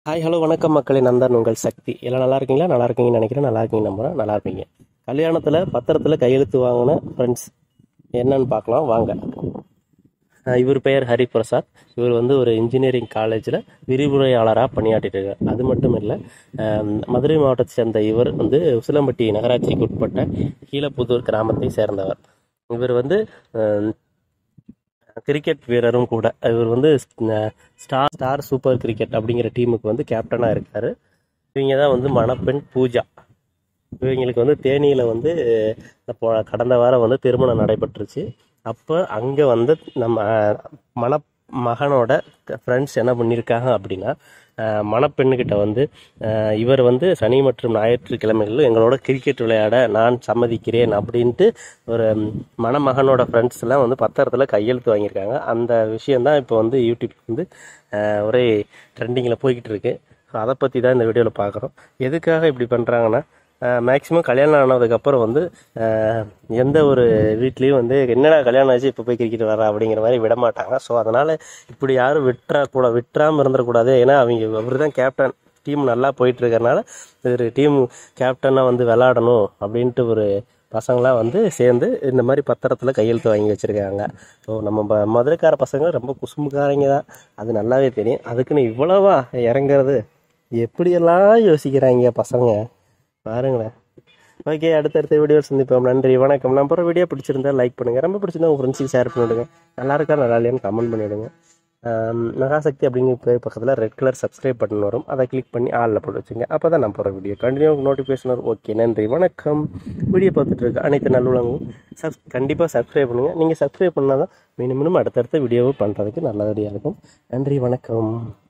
hi hello வணக்கம் மக்களே நான் தான் உங்கள் சக்தி எல்லாம் நல்லா இருக்கீங்களா நல்லா இருக்கீங்கன்னு நினைக்கிறேன் நல்லா இருக்கீங்க நம்புறேன் நல்லா இருப்பீங்க கல்யாணத்தில் பத்திரத்தில் கையெழுத்து வாங்கின ஃப்ரெண்ட்ஸ் என்னன்னு பார்க்கலாம் வாங்க அஹ் இவர் பெயர் ஹரிபிரசாத் இவர் வந்து ஒரு இன்ஜினியரிங் காலேஜில் விரிவுரையாளராக பணியாற்றிட்டு இருக்கார் அது மட்டும் இல்லை மதுரை மாவட்டத்தை சேர்ந்த இவர் வந்து உசிலம்பட்டி நகராட்சிக்கு உட்பட்ட கீழப்புதூர் கிராமத்தை சேர்ந்தவர் இவர் வந்து அஹ், கிரிக்கெட் வீரரும் கூட இவர் வந்து அஹ், ஸ்டார் ஸ்டார் சூப்பர் கிரிக்கெட் அப்படிங்கிற டீமுக்கு வந்து கேப்டனாக இருக்கார் இவங்க தான் வந்து மணப்பெண் பூஜா இவங்களுக்கு வந்து தேனியில் வந்து இப்போ கடந்த வாரம் வந்து திருமணம் நடைபெற்றுச்சு அப்போ அங்கே வந்து நம்ம அஹ், மண மகனோட ஃப்ரெண்ட்ஸ் என்ன பண்ணியிருக்காங்க அப்படின்னா அஹ், மணப்பெண்ணுக்கிட்ட வந்து அஹ், இவர் வந்து சனி மற்றும் ஞாயிற்றுக்கிழமைகளில் எங்களோட கிரிக்கெட் விளையாட நான் சம்மதிக்கிறேன் அப்படின்ட்டு ஒரு ம், மணமகனோட ஃப்ரெண்ட்ஸ் எல்லாம் வந்து பத்திரத்தில் கையெழுத்து வாங்கியிருக்காங்க அந்த விஷயந்தான் இப்போ வந்து யூடியூப் வந்து அஹ், ஒரே ட்ரெண்டிங்கில் போய்கிட்டு இருக்கு ஸோ அதை பற்றி தான் இந்த வீடியோவில் பார்க்குறோம் எதுக்காக இப்படி பண்ணுறாங்கன்னா மேக்ஸிமம் கல்யாணம் ஆனதுக்கப்புறம் வந்து அஹ், எந்த ஒரு வீட்லேயும் வந்து என்னடா கல்யாணம் ஆச்சு இப்போ போய் கிரிக்கெட் வர அப்படிங்கிற மாதிரி விட மாட்டாங்க ஸோ அதனால் இப்படி யாரும் விட்டுறா கூட விட்டுறாமல் இருந்துடக்கூடாது ஏன்னா அவங்க அவர் தான் கேப்டன் டீம் நல்லா போயிட்டு இருக்கறனால ஒரு டீம் கேப்டனாக வந்து விளாடணும் அப்படின்ட்டு ஒரு பசங்களாம் வந்து சேர்ந்து இந்த மாதிரி பத்திரத்தில் கையெழுத்து வாங்கி வச்சுருக்காங்க ஸோ நம்ம ப- மதுரைக்கார பசங்க ரொம்ப குசும்புக்காரங்க தான் அது நல்லாவே தெரியும் அதுக்குன்னு இவ்வளவா இறங்குறது எப்படியெல்லாம் யோசிக்கிறாங்க பசங்க பாருங்களேன் ஓகே அடுத்தடுத்த வீடியோ சந்திப்போம் நன்றி வணக்கம் நம்ம போகிற வீடியோ பிடிச்சிருந்தா லைக் பண்ணுங்கள் ரொம்ப பிடிச்சிருந்தா உங்கள் ஃப்ரெண்ட்ஸுக்கு ஷேர் பண்ணிவிடுங்க நல்லா இருக்கா நல்லா இல்லையான்னு கமெண்ட் பண்ணிவிடுங்க ஆம், மகாசக்தி அப்படிங்கிற பேர் பக்கத்தில் ரெட் கலர் சப்ஸ்கிரைப் பட்டன் வரும் அதை கிளிக் பண்ணி ஆளில் போட்டு வச்சுங்க அப்போ தான் நான் போகிற வீடியோ கண்டினியூ நோட்டிஃபிகேஷன் வரும் ஓகே நன்றி வணக்கம் வீடியோ பார்த்துட்டு இருக்க அனைத்து நல்லுலகமும் சப் கண்டிப்பாக சப்ஸ்கிரைப் பண்ணுங்கள் நீங்கள் சப்ஸ்கிரைப் பண்ணால் தான் மினிமம் அடுத்தடுத்த வீடியோவும் பண்ணுறதுக்கு நல்லபடியாக இருக்கும் நன்றி வணக்கம்